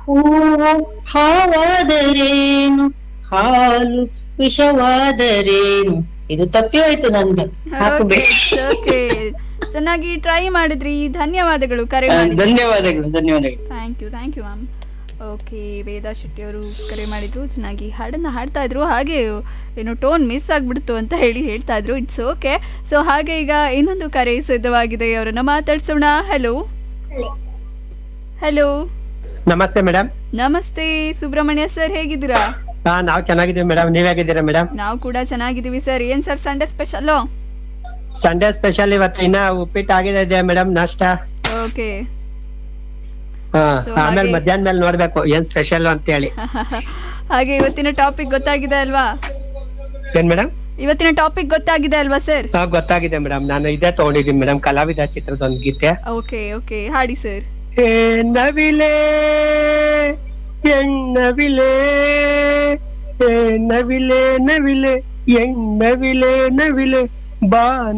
ಹೂವು ಹಾವಾದರೇನು ಹಾಲು ವಿಷವಾದರೇನು ಇದು ತಪ್ಪಿ ಹೋಯ್ತು ನಂದು ಹಾಕಬೇಕು ಓಕೆ ಚೆನ್ನಾಗಿ ಟ್ರೈ ಮಾಡಿದ್ರಿ ಧನ್ಯವಾದಗಳು ಕರೆ ಆ, ಮಾಡಿ ಧನ್ಯವಾದಗಳು ಧನ್ಯವಾದಗಳು thank you thank you ma'am okay Veda Shetty ಅವರು ಕರೆ ಮಾಡಿದ್ರು ಚೆನ್ನಾಗಿ ಹಾಡನ್ನ ಹಾಡ್ತಾ ಇದ್ರು ಹಾಗೆ ಏನು ಟೋನ್ ಮಿಸ್ ಆಗ್ಬಿಡ್ತು ಅಂತ ಹೇಳಿ ಹೇಳ್ತಾ ಇದ್ರು ಇಟ್ಸ್ ಓಕೆ ಸೊ ಹಾಗೆ ಈಗ ಇನ್ನೊಂದು ಕರೆ ಸಿದ್ಧವಾಗಿದೆ ಅವರನ್ನ ಮಾತಾಡ್ಸೋಣ ಹಲೋ ಹಲೋ ನಮಸ್ತೆ ಮೇಡಮ್ ನಮಸ್ತೆ ಸುಬ್ರಹ್ಮಣ್ಯ ಸರ್ ಹೇಗಿದ್ದೀರಾ ಹಾ ನಾವ್ ಚೆನ್ನಾಗಿದ್ದೀವಿ ಮೇಡಮ್ ನೀವ್ ಹೇಗಿದ್ದೀರಾ ಮೇಡಮ್ ನಾವು ಕೂಡ ಚೆನ್ನಾಗಿದ್ದೀವಿ ಸರ್ ಏನ್ sir Sunday special Sunday special ಇವತ್ತು ಇನ್ನ ಉಪ್ಪಿಟ್ಟು ಆಗಿದೆ ಇದೆ ಮೇಡಮ್ ನಾಷ್ಟ ಓಕೆ ಹಾ So, ಆಮೇಲೆ ಹಾಗೆ- ಮಧ್ಯಾಹ್ನ ಮೇಲೆ ನೋಡ್ಬೇಕು ಏನ್ ಸ್ಪೆಷಲ್ ಅಂತ ಹೇಳಿ ಹಾಗೆ ಇವತ್ತಿನ ಟಾಪಿಕ್ ಗೊತ್ತಾಗಿದೆ ಅಲ್ವಾ ಏನ್ ಮೇಡಮ್ ಇವತ್ತಿನ ಟಾಪಿಕ್ ಗೊತ್ತಾಗಿದೆ ಅಲ್ವಾ ಸರ್ ಹಾ ಗೊತ್ತಾಗಿದೆ ಮೇಡಮ್ ನಾನು ಇದೇ ತಗೊಂಡಿದ್ದೀನಿ ಮೇಡಮ್ ಕಲಾವಿದ ಚಿತ್ರದ ಒಂದು ಗೀತೆ ಓಕೆ ಓಕೆ ಹಾಡಿ ಸರ್ ಏ ನವಿಲೆ ಎಣ್ಣವಿಲೆ ಏ ನವಿಲೆ ನವಿಲೆ ಎಣ್ಣವಿಲೆ ನವಿಲೆ ಬಾ